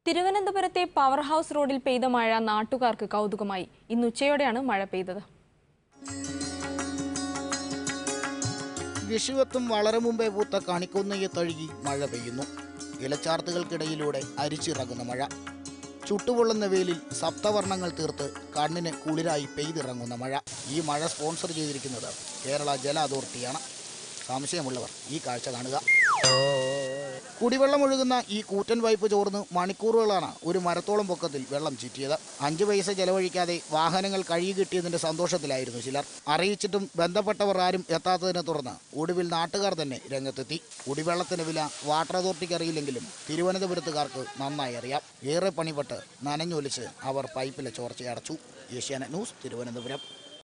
തിരുവനന്തപുരത്തെ power house റോഡിൽ പെയ്ത മഴ നാട്ടുകാർക്ക് കൗതുകമായി ഇന്ന് ഉച്ചയോടെയാണ് മഴ പെയ്തത് വിഷുവത്തും വളരെ മുമ്പേ പൂത്ത കണിക്കൊന്നയെ തഴുകി മഴ പെയ്യുന്നു ഇലച്ചാർത്തുകൾക്കിടയിലൂടെ അരിച്ചിറങ്ങുന്ന മഴ ചുട്ടുപൊള്ളുന്ന വെയിലിൽ സപ്തവർണ്ണങ്ങൾ തീർത്ത് കണ്ണിന് കുളിരായി പെയ്തിറങ്ങുന്ന മഴ ഈ മഴ സ്പോൺസർ ചെയ്തിരിക്കുന്നത് കേരള ജല അതോറിറ്റിയാണ് സംശയമുള്ളവർ ഈ കാഴ്ച കാണുക കുടിവെള്ളം ഒഴുകുന്ന ഈ കൂറ്റൻ പൈപ്പ് ചോർന്ന് മണിക്കൂറുകളാണ് ഒരു മരത്തോളം പൊക്കത്തിൽ വെള്ളം ചീറ്റിയത് അഞ്ചു പൈസ ചെലവഴിക്കാതെ വാഹനങ്ങൾ കഴുകി കിട്ടിയതിന്റെ സന്തോഷത്തിലായിരുന്നു ചിലർ അറിയിച്ചിട്ടും ബന്ധപ്പെട്ടവർ ആരും എത്താത്തതിനെ തുടർന്ന് ഒടുവിൽ നാട്ടുകാർ തന്നെ രംഗത്തെത്തി കുടിവെള്ളത്തിന് വില വാട്ടർ അതോറിറ്റിക്ക് അറിയില്ലെങ്കിലും തിരുവനന്തപുരത്തുകാർക്ക് നന്നായി അറിയാം ഏറെ പണിപ്പെട്ട് നനഞ്ഞൊലിച്ച് അവർ പൈപ്പിലെ ചോർച്ചയടച്ചു ഏഷ്യാനെറ്റ് ന്യൂസ് തിരുവനന്തപുരം